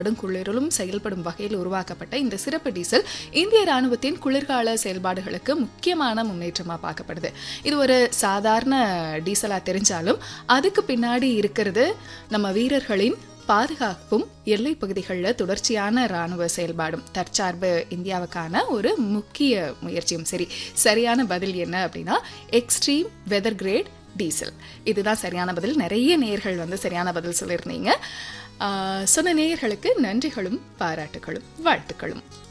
கடும் குளிரிலும் செயல்படும் வகையில் உருவாக்கப்பட்ட இந்த சிறப்பு டீசல் இந்திய ராணுவத்தின் குளிர்கால செயல்பாடுகளுக்கு முக்கியமான முன்னேற்றமா பார்க்கப்படுது இது ஒரு சாதாரண டீசலா தெரிஞ்சாலும் அதுக்கு பின்னாடி இருக்கிறது நம்ம வீரர்களின் பாதுகாப்பும் எல்லை பகுதிகளில் தொடர்ச்சியான ராணுவ செயல்பாடும் தற்சார்பு இந்தியாவுக்கான ஒரு முக்கிய முயற்சியும் சரி சரியான பதில் என்ன அப்படின்னா எக்ஸ்ட்ரீம் வெதர் கிரேட் டீசல் இதுதான் சரியான பதில் நிறைய நேர்கள் வந்து சரியான பதில் சொல்லியிருந்தீங்க ஆஹ் சொன்ன நேயர்களுக்கு நன்றிகளும் பாராட்டுகளும் வாழ்த்துக்களும்